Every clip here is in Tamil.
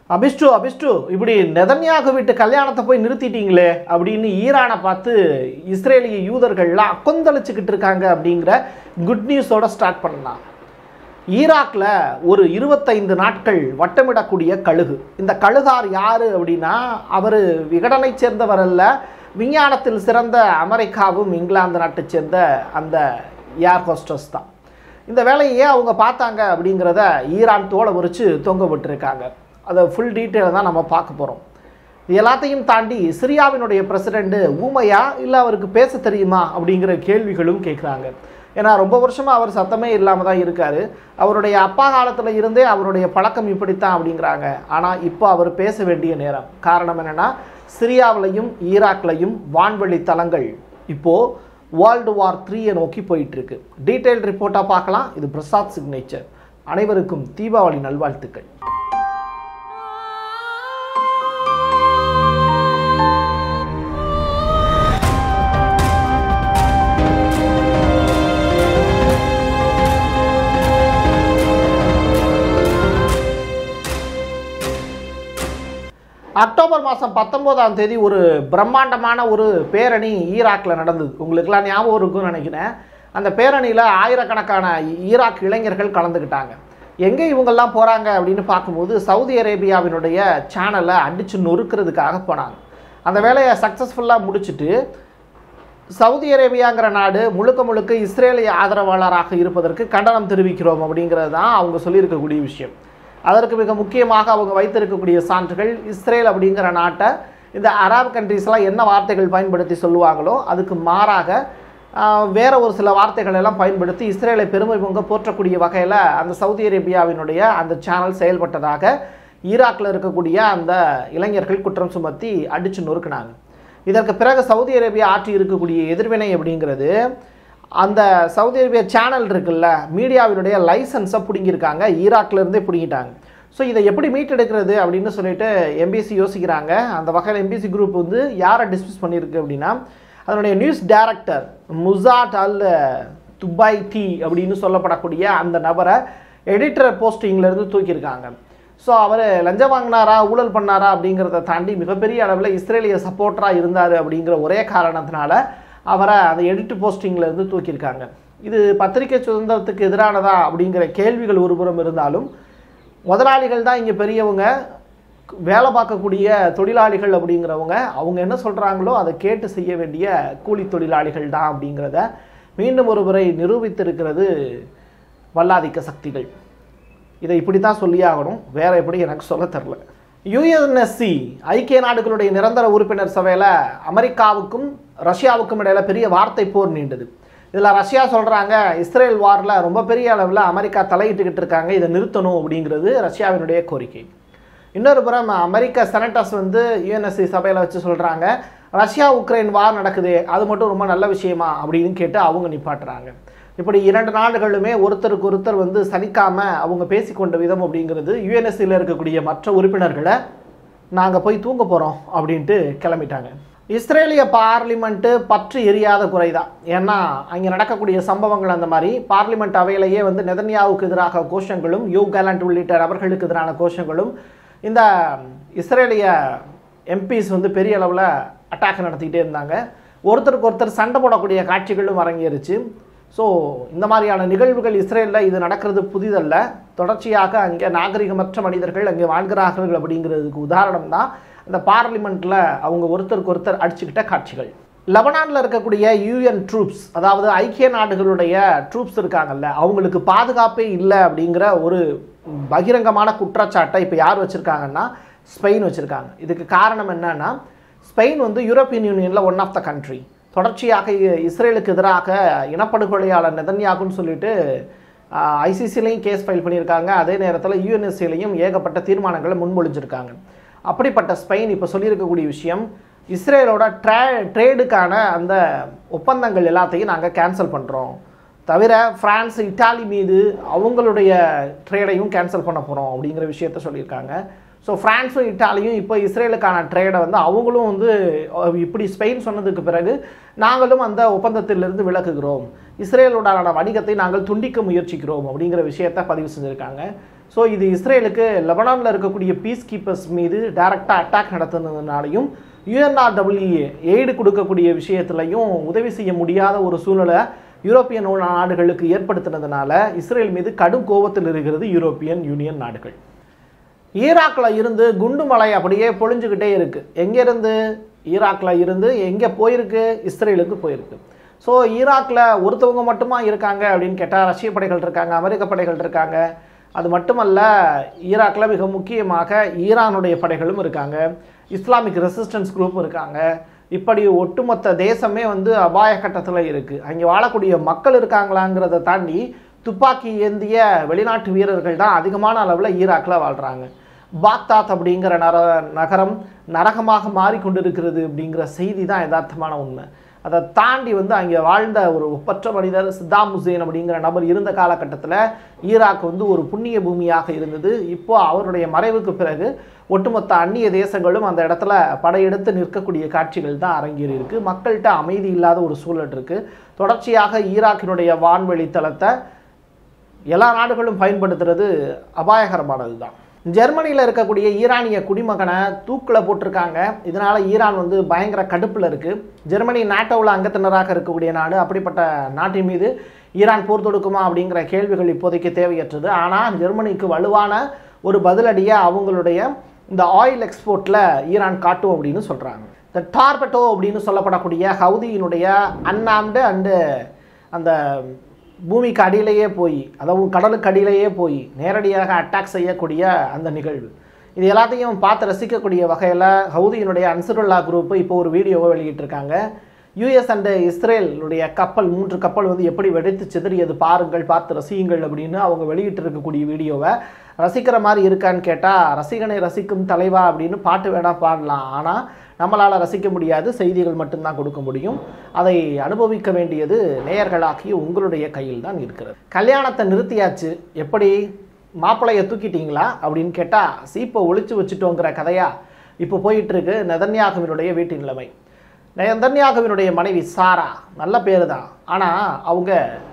அபிஷ்டு அபிஷ்டு இப்படி நெதன்யாகு வீட்டு கல்யாணத்தை போய் நிறுத்திட்டீங்களே அப்படின்னு ஈரானை பார்த்து இஸ்ரேலிய யூதர்கள்லாம் கொந்தளிச்சுக்கிட்டு இருக்காங்க அப்படிங்கிற குட் நியூஸோட ஸ்டார்ட் பண்ணலாம் ஈராக்ல ஒரு இருபத்தைந்து நாட்கள் வட்டமிடக்கூடிய கழுகு இந்த கழுகார் யாரு அப்படின்னா அவர் விகடனை சேர்ந்தவர் அல்ல விஞ்ஞானத்தில் சிறந்த அமெரிக்காவும் இங்கிலாந்து நாட்டைச் சேர்ந்த அந்த ஏர் ஹோஸ்டஸ் தான் இந்த வேலையை அவங்க பார்த்தாங்க அப்படிங்கிறத ஈரான் தோலை உரிச்சு தொங்க விட்டுருக்காங்க அதை ஃபுல் டீட்டெயில் தான் நம்ம பார்க்க போகிறோம் இது எல்லாத்தையும் தாண்டி சிரியாவினுடைய பிரசிடெண்ட்டு ஊமையா இல்லை அவருக்கு பேச தெரியுமா அப்படிங்கிற கேள்விகளும் கேட்குறாங்க ஏன்னா ரொம்ப வருஷமாக அவர் சத்தமே இல்லாமல் தான் இருக்கார் அவருடைய அப்பா காலத்தில் இருந்தே அவருடைய பழக்கம் இப்படித்தான் அப்படிங்கிறாங்க ஆனால் இப்போ அவர் பேச வேண்டிய நேரம் காரணம் என்னென்னா சிரியாவிலையும் ஈராக்லையும் வான்வெளி தளங்கள் இப்போது வேர்ல்டு வார் த்ரீயை நோக்கி போயிட்டுருக்கு டீட்டெயில் ரிப்போர்ட்டாக பார்க்கலாம் இது பிரசாத் சிக்னேச்சர் அனைவருக்கும் தீபாவளி நல்வாழ்த்துக்கள் அக்டோபர் மாதம் பத்தொம்போதாம் தேதி ஒரு பிரம்மாண்டமான ஒரு பேரணி ஈராக்கில் நடந்தது உங்களுக்கெல்லாம் ஞாபகம் இருக்கும்னு நினைக்கிறேன் அந்த பேரணியில் ஆயிரக்கணக்கான ஈராக் இளைஞர்கள் கலந்துக்கிட்டாங்க எங்கே இவங்கெல்லாம் போகிறாங்க அப்படின்னு பார்க்கும்போது சவுதி அரேபியாவினுடைய சேனலை அடித்து நொறுக்கிறதுக்காக போனாங்க அந்த வேலையை சக்ஸஸ்ஃபுல்லாக முடிச்சுட்டு சவுதி அரேபியாங்கிற நாடு முழுக்க முழுக்க இஸ்ரேலிய ஆதரவாளராக இருப்பதற்கு கண்டனம் தெரிவிக்கிறோம் அப்படிங்கிறது தான் அவங்க சொல்லியிருக்கக்கூடிய விஷயம் அதற்கு மிக முக்கியமாக அவங்க வைத்திருக்கக்கூடிய சான்றுகள் இஸ்ரேல் அப்படிங்கிற நாட்டை இந்த அரப் கண்ட்ரீஸ்லாம் என்ன வார்த்தைகள் பயன்படுத்தி சொல்லுவாங்களோ அதுக்கு மாறாக ஆஹ், வேற ஒரு சில வார்த்தைகள் எல்லாம் பயன்படுத்தி இஸ்ரேலை பெருமை பொங்க போற்றக்கூடிய வகையில் அந்த சவுதி அரேபியாவினுடைய அந்த சேனல் செயல்பட்டதாக ஈராக்கில் இருக்கக்கூடிய அந்த இளைஞர்கள் குற்றம் சுமத்தி அடித்து நொறுக்குனாங்க இதற்கு பிறகு சவுதி அரேபியா ஆற்றி இருக்கக்கூடிய எதிர்வினை அப்படிங்கிறது அந்த சவுதி அரேபியா சேனல் இருக்குல்ல மீடியாவினுடைய லைசன்ஸை பிடுங்கியிருக்காங்க ஈராக்ல இருந்தே பிடுங்கிட்டாங்க ஸோ இதை எப்படி மீட்டெடுக்கிறது அப்படின்னு சொல்லிட்டு எம்பிசி யோசிக்கிறாங்க அந்த வகையில் எம்பிசி குரூப் வந்து யாரை டிஸ்மிஸ் பண்ணியிருக்கு அப்படின்னா அதனுடைய news director Musad Al Dubai D அப்படின்னு சொல்லப்படக்கூடிய அந்த நபரை எடிட்டர் போஸ்டிங்லேருந்து தூக்கியிருக்காங்க ஸோ அவர் லஞ்சம் வாங்கினாரா ஊழல் பண்ணாரா அப்படிங்கிறத தாண்டி மிகப்பெரிய அளவில் இஸ்ரேலிய சப்போர்ட்டராக இருந்தார் அப்படிங்கிற ஒரே காரணத்தினால அவரை அந்த எடிட் போஸ்டிங்லேருந்து தூக்கியிருக்காங்க இது பத்திரிகை சுதந்திரத்துக்கு எதிரானதா அப்படிங்கிற கேள்விகள் ஒருபுறம் இருந்தாலும் முதலாளிகள் தான் இங்கே பெரியவங்க வேலை பார்க்கக்கூடிய தொழிலாளிகள் அப்படிங்கிறவங்க அவங்க என்ன சொல்கிறாங்களோ அதை கேட்டு செய்ய வேண்டிய கூலி தொழிலாளிகள் தான் அப்படிங்கிறத மீண்டும் ஒரு முறை நிரூபித்திருக்கிறது வல்லாதிக்க சக்திகள் இதை இப்படி தான் சொல்லியாகணும் வேற எப்படி எனக்கு சொல்ல தெரில யுஎன்எஸ்சி ஐக்கிய நாடுகளுடைய நிரந்தர உறுப்பினர் சபையில் அமெரிக்காவுக்கும் ரஷ்யாவுக்கும் இடையில பெரிய வார்த்தை போர் நீண்டது இதில் ரஷ்யா சொல்கிறாங்க இஸ்ரேல் வாரில் ரொம்ப பெரிய அளவில் அமெரிக்கா தலையிட்டுக்கிட்டு இருக்காங்க இதை நிறுத்தணும் அப்படிங்கிறது ரஷ்யாவினுடைய கோரிக்கை இன்னொரு புறம் அமெரிக்க செனட்டர்ஸ் வந்து யுஎன்எஸ்சி சபையில் வச்சு சொல்கிறாங்க ரஷ்யா உக்ரைன் வார் நடக்குது அது மட்டும் ரொம்ப நல்ல விஷயமா அப்படின்னு கேட்டு அவங்க நிப்பாட்டுறாங்க இப்படி இரண்டு நாடுகளுமே ஒருத்தருக்கு ஒருத்தர் வந்து சலிக்காம அவங்க பேசிக்கொண்ட விதம் அப்படிங்கிறது யுஎன்எஸ்சியில் இருக்கக்கூடிய மற்ற உறுப்பினர்களை நாங்கள் போய் தூங்க போகிறோம் அப்படின்ட்டு கிளம்பிட்டாங்க இஸ்ரேலிய பார்லிமெண்ட்டு பற்று எரியாத குறைதான் ஏன்னா அங்கே நடக்கக்கூடிய சம்பவங்கள் அந்த மாதிரி பார்லிமெண்ட் அவையிலேயே வந்து நெதன்யாவுக்கு எதிராக கோஷங்களும் யூ கேலண்ட் உள்ளிட்ட நபர்களுக்கு எதிரான கோஷங்களும் இந்த இஸ்ரேலிய எம்பிஸ் வந்து பெரிய அளவில் அட்டாக் நடத்திக்கிட்டே இருந்தாங்க ஒருத்தருக்கு ஒருத்தர் சண்டை போடக்கூடிய காட்சிகளும் அரங்கேறுச்சு ஸோ இந்த மாதிரியான நிகழ்வுகள் இஸ்ரேலில் இது நடக்கிறது புதிதல்ல தொடர்ச்சியாக அங்கே நாகரிகமற்ற மனிதர்கள் அங்கே வாழ்கிறார்கள் அப்படிங்கிறதுக்கு உதாரணம் தான் இந்த பார்லிமெண்ட்டில் அவங்க ஒருத்தருக்கு ஒருத்தர் அடிச்சுக்கிட்ட காட்சிகள் லெபனானில் இருக்கக்கூடிய யூஎன் ட்ரூப்ஸ் அதாவது ஐக்கிய நாடுகளுடைய ட்ரூப்ஸ் இருக்காங்கல்ல அவங்களுக்கு பாதுகாப்பே இல்லை அப்படிங்கிற ஒரு பகிரங்கமான குற்றச்சாட்டை இப்போ யார் வச்சுருக்காங்கன்னா ஸ்பெயின் வச்சுருக்காங்க இதுக்கு காரணம் என்னன்னா ஸ்பெயின் வந்து யூரோப்பியன் யூனியனில் ஒன் ஆஃப் த கண்ட்ரி தொடர்ச்சியாக இ- இஸ்ரேலுக்கு எதிராக இனப்படுகொலையாளர் நெதன்யாகுன்னு சொல்லிட்டு ஐசிசிலையும் கேஸ் ஃபைல் பண்ணியிருக்காங்க அதே நேரத்தில் யூஎன்எஸ்சிலையும் ஏகப்பட்ட தீர்மானங்களை முன்மொழிஞ்சிருக்காங்க அப்படிப்பட்ட ஸ்பெயின் இப்போ சொல்லியிருக்கக்கூடிய விஷயம் இஸ்ரேலோட ட்ரே ட்ரேடுக்கான அந்த ஒப்பந்தங்கள் எல்லாத்தையும் நாங்கள் கேன்சல் பண்ணுறோம் தவிர பிரான்ஸ் இட்டாலி மீது அவங்களுடைய ட்ரேடையும் கேன்சல் பண்ண போகிறோம் அப்படிங்கிற விஷயத்த சொல்லியிருக்காங்க ஸோ ஃப்ரான்ஸும் இட்டாலியும் இப்போ இஸ்ரேலுக்கான ட்ரேடை வந்து அவங்களும் வந்து அஹ், இப்படி ஸ்பெயின் சொன்னதுக்கு பிறகு நாங்களும் அந்த ஒப்பந்தத்திலிருந்து விலகுகிறோம் இஸ்ரேலுடனான வணிகத்தை நாங்கள் துண்டிக்க முயற்சிக்கிறோம் அப்படிங்கிற விஷயத்த பதிவு செஞ்சுருக்காங்க ஸோ இது இஸ்ரேலுக்கு லெபனானில் இருக்கக்கூடிய பீஸ் கீப்பர்ஸ் மீது டைரக்டாக அட்டாக் நடத்துனதுனாலையும் யுஎன்ஆர்டபிள்யூஏ எய்டு கொடுக்கக்கூடிய விஷயத்துலையும் உதவி செய்ய முடியாத ஒரு சூழலை யூரோப்பியன் நாடுகளுக்கு ஏற்படுத்தினதுனால இஸ்ரேல் மீது கடும் கோபத்தில் இருக்கிறது யூரோப்பியன் யூனியன் நாடுகள் ஈராக்கில் இருந்து குண்டு மலை அப்படியே பொழிஞ்சுக்கிட்டே இருக்கு எங்கேருந்து ஈராக்கில் இருந்து எங்கே போயிருக்கு இஸ்ரேலுக்கு போயிருக்கு ஸோ ஈராக்கில் ஒருத்தவங்க மட்டுமா இருக்காங்க அப்படின்னு கேட்டால் ரஷ்ய படைகள் இருக்காங்க அமெரிக்க படைகள் இருக்காங்க அது மட்டுமல்ல ஈராக்கில் மிக முக்கியமாக ஈரானுடைய படைகளும் இருக்காங்க இஸ்லாமிக் ரெசிஸ்டன்ஸ் குரூப் இருக்காங்க இப்படி ஒட்டுமொத்த தேசமே வந்து அபாய கட்டத்தில் இருக்குது அங்கே வாழக்கூடிய மக்கள் இருக்காங்களாங்கிறத தாண்டி துப்பாக்கி ஏந்திய வெளிநாட்டு வீரர்கள் தான் அதிகமான அளவில் ஈராக்கில் வாழ்கிறாங்க பாக்தாத் அப்படிங்கிற நர நகரம் நரகமாக மாறிக்கொண்டிருக்கிறது அப்படிங்கிற செய்தி தான் யதார்த்தமான உண்மை அதை தாண்டி வந்து அங்கே வாழ்ந்த ஒரு ஒப்பற்ற மனிதர் சித்தாம் ஹுசேன் அப்படிங்கிற நபர் இருந்த காலகட்டத்தில் ஈராக் வந்து ஒரு புண்ணிய பூமியாக இருந்தது இப்போ அவருடைய மறைவுக்கு பிறகு ஒட்டுமொத்த அந்நிய தேசங்களும் அந்த இடத்துல படையெடுத்து நிற்கக்கூடிய காட்சிகள் தான் அரங்கேறி இருக்கு மக்கள்கிட்ட அமைதி இல்லாத ஒரு சூழல் இருக்கு தொடர்ச்சியாக ஈராக்கினுடைய வான்வெளி தளத்தை எல்லா நாடுகளும் பயன்படுத்துறது அபாயகரமானது தான் ஜெர்மனியில் இருக்கக்கூடிய ஈரானிய குடிமகனை தூக்கில் போட்டிருக்காங்க இதனால் ஈரான் வந்து பயங்கர கடுப்பில் இருக்குது ஜெர்மனி நாட்டோவில் அங்கத்தினராக இருக்கக்கூடிய நாடு அப்படிப்பட்ட நாட்டின் மீது ஈரான் போர் தொடுக்குமா அப்படிங்கிற கேள்விகள் இப்போதைக்கு தேவையற்றது ஆனால் ஜெர்மனிக்கு வலுவான ஒரு பதிலடியை அவங்களுடைய இந்த ஆயில் எக்ஸ்போர்ட்டில் ஈரான் காட்டும் அப்படின்னு சொல்கிறாங்க இந்த டார்பெட்டோ அப்படின்னு சொல்லப்படக்கூடிய ஹவுதியினுடைய அன்ஆம்டு அண்டு அந்த பூமிக்கு அடியிலேயே போய் அதாவது கடலுக்கு அடியிலேயே போய் நேரடியாக அட்டாக் செய்யக்கூடிய அந்த நிகழ்வு இது எல்லாத்தையும் பார்த்து ரசிக்கக்கூடிய வகையில் ஹவுதியினுடைய அன்சருல்லா குரூப் இப்போ ஒரு வீடியோவை வெளியிட்டிருக்காங்க யூஎஸ் அண்டு இஸ்ரேலுடைய கப்பல் மூன்று கப்பல் வந்து எப்படி வெடித்து சிதறியது பாருங்கள் பார்த்து ரசியுங்கள் அப்படின்னு அவங்க வெளியிட்டிருக்கக்கூடிய வீடியோவை ரசிக்கிற மாதிரி இருக்கான்னு கேட்டால் ரசிகனை ரசிக்கும் தலைவா அப்படின்னு பாட்டு வேணா பாடலாம் ஆனால் நம்மளால் ரசிக்க முடியாது செய்திகள் மட்டும்தான் கொடுக்க முடியும் அதை அனுபவிக்க வேண்டியது நேயர்களாகிய உங்களுடைய கையில் தான் இருக்கிறது கல்யாணத்தை நிறுத்தியாச்சு எப்படி மாப்பிள்ளையை தூக்கிட்டீங்களா அப்படின்னு கேட்டால் சீப்பை ஒளிச்சு வச்சுட்டோங்கிற கதையா இப்போ போயிட்டு இருக்கு நெதன்யாகுவினுடைய வீட்டு நிலைமை நெதன்யாகுவினுடைய மனைவி சாரா நல்ல பேர் தான் ஆனால் அவங்க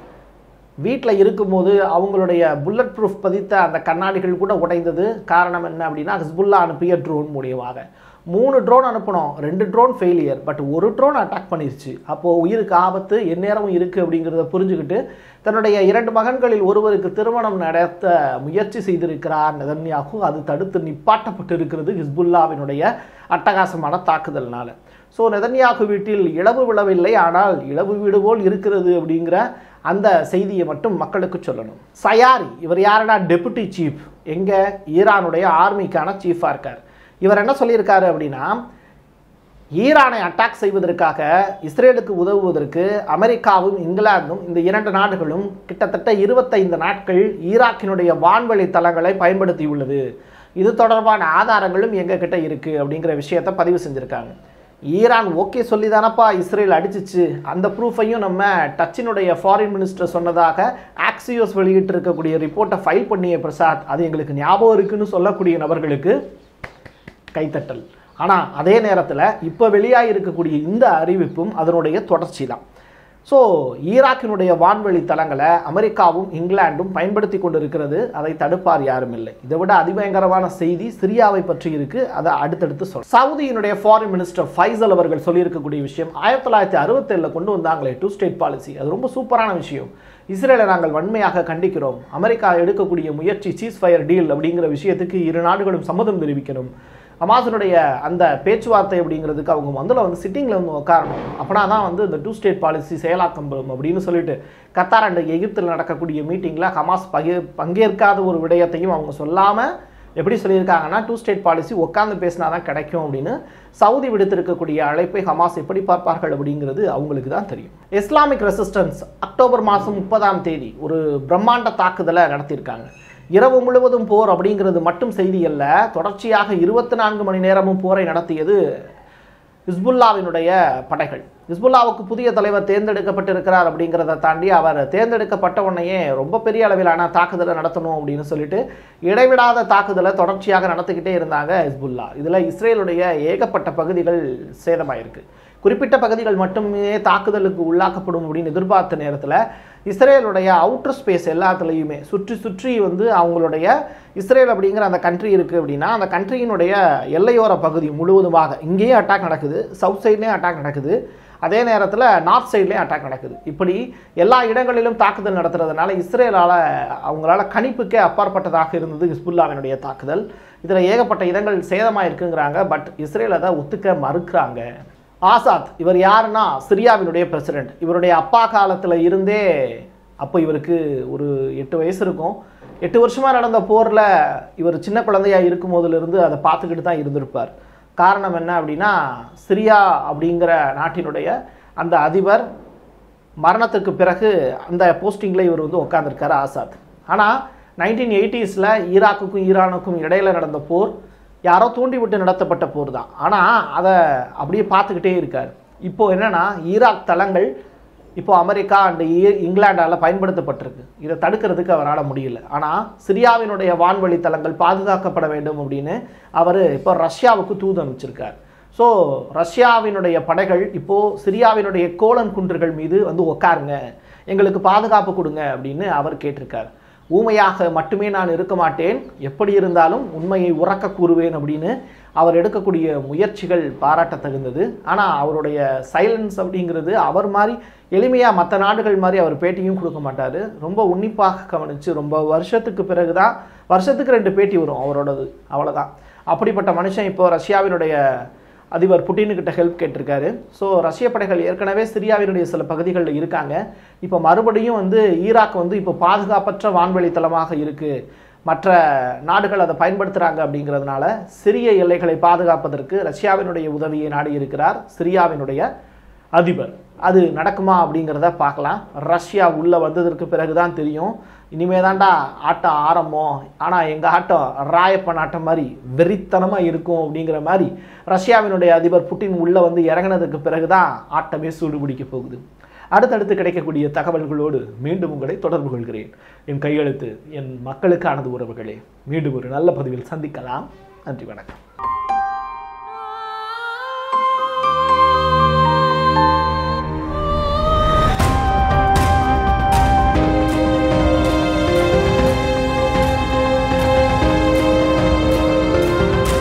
வீட்டில் இருக்கும்போது அவங்களுடைய புல்லட் ப்ரூஃப் பதித்த அந்த கண்ணாடிகள் கூட உடைந்தது காரணம் என்ன அப்படின்னா ஹிஸ்புல்லா அனுப்பிய ட்ரோன் மூலியமாக மூணு ட்ரோன் அனுப்பினோம் ரெண்டு ட்ரோன் ஃபெயிலியர் பட் ஒரு ட்ரோன் அட்டாக் பண்ணிருச்சு அப்போது உயிருக்கு ஆபத்து எந்நேரமும் இருக்குது அப்படிங்கிறத புரிஞ்சுக்கிட்டு தன்னுடைய இரண்டு மகன்களில் ஒருவருக்கு திருமணம் நடத்த முயற்சி செய்திருக்கிறார் நெதன்யாகு அது தடுத்து நிப்பாட்டப்பட்டு இருக்கிறது ஹிஸ்புல்லாவினுடைய அட்டகாசமான தாக்குதல்னால ஸோ நெதன்யாகு வீட்டில் இழவு விழவில்லை ஆனால் இழவு வீடு போல் இருக்கிறது அப்படிங்கிற அந்த செய்தியை மட்டும் மக்களுக்கு சொல்லணும் சயாரி இவர் யாருன்னா டெபுட்டி சீஃப் எங்கே ஈரானுடைய ஆர்மிக்கான சீஃபாக இருக்கார் இவர் என்ன சொல்லியிருக்காரு அப்படின்னா ஈரானை அட்டாக் செய்வதற்காக இஸ்ரேலுக்கு உதவுவதற்கு அமெரிக்காவும் இங்கிலாந்தும் இந்த இரண்டு நாடுகளும் கிட்டத்தட்ட இருபத்தைந்து நாட்கள் ஈராக்கினுடைய வான்வழி தளங்களை பயன்படுத்தியுள்ளது இது தொடர்பான ஆதாரங்களும் எங்ககிட்ட இருக்குது அப்படிங்கிற விஷயத்தை பதிவு செஞ்சுருக்காங்க ஈரான் ஓகே சொல்லி தானப்பா இஸ்ரேல் அடிச்சிச்சு அந்த ப்ரூஃபையும் நம்ம டச்சினுடைய ஃபாரின் மினிஸ்டர் சொன்னதாக ஆக்சியோஸ் வெளியிட்டு இருக்கக்கூடிய ரிப்போர்ட்டை ஃபைல் பண்ணிய பிரசாத் அது எங்களுக்கு ஞாபகம் இருக்குன்னு சொல்லக்கூடிய நபர்களுக்கு கைத்தட்டல் ஆனால் அதே நேரத்தில் இப்போ வெளியாக இருக்கக்கூடிய இந்த அறிவிப்பும் அதனுடைய தொடர்ச்சி தான் ஸோ ஈராக்கினுடைய வான்வெளி தளங்களை அமெரிக்காவும் இங்கிலாந்தும் பயன்படுத்தி கொண்டிருக்கிறது அதை தடுப்பார் யாரும் இல்லை இதை விட அதிபயங்கரமான செய்தி சிரியாவை பற்றி இருக்கு அதை அடுத்தடுத்து சொல் சவுதியினுடைய ஃபாரின் மினிஸ்டர் ஃபைசல் அவர்கள் சொல்லியிருக்கக்கூடிய விஷயம் ஆயிரத்தி தொள்ளாயிரத்தி அறுபத்தேழில் கொண்டு வந்தாங்களே டூ ஸ்டேட் பாலிசி அது ரொம்ப சூப்பரான விஷயம் இஸ்ரேலை நாங்கள் வன்மையாக கண்டிக்கிறோம் அமெரிக்கா எடுக்கக்கூடிய முயற்சி சீஸ் ஃபயர் டீல் அப்படிங்கிற விஷயத்துக்கு இரு நாடுகளும் சம்மதம் தெரிவிக்கணும் ஹமாஸினுடைய அந்த பேச்சுவார்த்தை அப்படிங்கிறதுக்கு அவங்க முதல்ல வந்து சிட்டிங்கில் வந்து உட்காரணும் அப்படின்னா தான் வந்து இந்த டூ ஸ்டேட் பாலிசி செயலாக்கம் பெறும் அப்படின்னு சொல்லிட்டு கத்தார் அண்ட் எகிப்தில் நடக்கக்கூடிய மீட்டிங்கில் ஹமாஸ் பகே பங்கேற்காத ஒரு விடயத்தையும் அவங்க சொல்லாமல் எப்படி சொல்லியிருக்காங்கன்னா டூ ஸ்டேட் பாலிசி உட்காந்து பேசினா தான் கிடைக்கும் அப்படின்னு சவுதி விடுத்திருக்கக்கூடிய அழைப்பை ஹமாஸ் எப்படி பார்ப்பார்கள் அப்படிங்கிறது அவங்களுக்கு தான் தெரியும் இஸ்லாமிக் ரெசிஸ்டன்ஸ் அக்டோபர் மாதம் முப்பதாம் தேதி ஒரு பிரம்மாண்ட தாக்குதலை நடத்தியிருக்காங்க இரவு முழுவதும் போர் அப்படிங்கிறது மட்டும் செய்தி அல்ல தொடர்ச்சியாக இருபத்தி நான்கு மணி நேரமும் போரை நடத்தியது ஹிஸ்புல்லாவினுடைய படைகள் ஹிஸ்புல்லாவுக்கு புதிய தலைவர் தேர்ந்தெடுக்கப்பட்டிருக்கிறார் அப்படிங்கிறத தாண்டி அவர் தேர்ந்தெடுக்கப்பட்ட உடனேயே ரொம்ப பெரிய அளவிலான தாக்குதலை நடத்தணும் அப்படின்னு சொல்லிட்டு இடைவிடாத தாக்குதலை தொடர்ச்சியாக நடத்திக்கிட்டே இருந்தாங்க ஹிஸ்புல்லா இதில் இஸ்ரேலுடைய ஏகப்பட்ட பகுதிகள் சேதமாயிருக்கு குறிப்பிட்ட பகுதிகள் மட்டுமே தாக்குதலுக்கு உள்ளாக்கப்படும் அப்படின்னு எதிர்பார்த்த நேரத்தில் இஸ்ரேலுடைய அவுட்டர் ஸ்பேஸ் எல்லாத்துலேயுமே சுற்றி சுற்றி வந்து அவங்களுடைய இஸ்ரேல் அப்படிங்கிற அந்த கண்ட்ரி இருக்குது அப்படின்னா அந்த கண்ட்ரியினுடைய எல்லையோர பகுதி முழுவதுமாக இங்கேயும் அட்டாக் நடக்குது சவுத் சைட்லேயும் அட்டாக் நடக்குது அதே நேரத்தில் நார்த் சைட்லேயும் அட்டாக் நடக்குது இப்படி எல்லா இடங்களிலும் தாக்குதல் நடத்துறதுனால இஸ்ரேலால் அவங்களால கணிப்புக்கே அப்பாற்பட்டதாக இருந்தது ஹிஸ்புல்லாவினுடைய தாக்குதல் இதில் ஏகப்பட்ட இடங்கள் சேதமாக இருக்குங்கிறாங்க பட் இஸ்ரேல் அதை ஒத்துக்க மறுக்கிறாங்க ஆசாத் இவர் யாருன்னா சிரியாவினுடைய பிரசிடென்ட் இவருடைய அப்பா காலத்தில் இருந்தே அப்போ இவருக்கு ஒரு எட்டு வயசு இருக்கும் எட்டு வருஷமாக நடந்த போரில் இவர் சின்ன குழந்தையா இருக்கும் போதிலிருந்து அதை பார்த்துக்கிட்டு தான் இருந்திருப்பார் காரணம் என்ன அப்படின்னா சிரியா அப்படிங்கிற நாட்டினுடைய அந்த அதிபர் மரணத்துக்கு பிறகு அந்த போஸ்டிங்கில் இவர் வந்து உட்காந்துருக்காரு ஆசாத் ஆனால் நைன்டீன் எயிட்டிஸில் ஈராக்குக்கும் ஈரானுக்கும் இடையில நடந்த போர் யாரோ தூண்டிவிட்டு நடத்தப்பட்ட போர் தான் ஆனால் அதை அப்படியே பார்த்துக்கிட்டே இருக்கார் இப்போ என்னன்னா ஈராக் தளங்கள் இப்போ அமெரிக்கா அண்ட் இங்கிலாண்டால் பயன்படுத்தப்பட்டிருக்கு இதை தடுக்கிறதுக்கு அவரால் முடியல ஆனால் சிரியாவினுடைய வான்வழி தளங்கள் பாதுகாக்கப்பட வேண்டும் அப்படின்னு அவர் இப்போ ரஷ்யாவுக்கு தூது அனுப்பிச்சிருக்கார் ஸோ ரஷ்யாவினுடைய படைகள் இப்போது சிரியாவினுடைய கோலன் குன்றுகள் மீது வந்து உட்காருங்க எங்களுக்கு பாதுகாப்பு கொடுங்க அப்படின்னு அவர் கேட்டிருக்கார் ஊமையாக மட்டுமே நான் இருக்க மாட்டேன் எப்படி இருந்தாலும் உண்மையை உறக்க கூறுவேன் அப்படின்னு அவர் எடுக்கக்கூடிய முயற்சிகள் பாராட்ட தகுந்தது ஆனால் அவருடைய சைலன்ஸ் அப்படிங்கிறது அவர் மாதிரி எளிமையாக மற்ற நாடுகள் மாதிரி அவர் பேட்டியும் கொடுக்க மாட்டார் ரொம்ப உன்னிப்பாக கவனித்து ரொம்ப வருஷத்துக்கு பிறகு தான் வருஷத்துக்கு ரெண்டு பேட்டி வரும் அவரோடது அவ்வளோதான் அப்படிப்பட்ட மனுஷன் இப்போ ரஷ்யாவினுடைய அதிபர் புட்டினுக்கிட்ட ஹெல்ப் கேட்டிருக்காரு ஸோ ரஷ்ய படைகள் ஏற்கனவே சிரியாவினுடைய சில பகுதிகளில் இருக்காங்க இப்போ மறுபடியும் வந்து ஈராக் வந்து இப்போ பாதுகாப்பற்ற வான்வெளி தளமாக இருக்குது மற்ற நாடுகள் அதை பயன்படுத்துகிறாங்க அப்படிங்கிறதுனால சிறிய எல்லைகளை பாதுகாப்பதற்கு ரஷ்யாவினுடைய உதவியை நாடி இருக்கிறார் சிரியாவினுடைய அதிபர் அது நடக்குமா அப்படிங்கிறத பார்க்கலாம் ரஷ்யா உள்ளே வந்ததற்கு பிறகு தான் தெரியும் இனிமே தான்டா ஆட்டம் ஆரம்பம் ஆனால் எங்கள் ஆட்டம் ராயப்பன் ஆட்டம் மாதிரி வெறித்தனமாக இருக்கும் அப்படிங்கிற மாதிரி ரஷ்யாவினுடைய அதிபர் புட்டின் உள்ளே வந்து இறங்கினதுக்கு பிறகு தான் ஆட்டமே சூடு பிடிக்க போகுது அடுத்தடுத்து கிடைக்கக்கூடிய தகவல்களோடு மீண்டும் உங்களை தொடர்பு கொள்கிறேன் என் கையெழுத்து என் மக்களுக்கானது உறவுகளே மீண்டும் ஒரு நல்ல பதிவில் சந்திக்கலாம் நன்றி வணக்கம்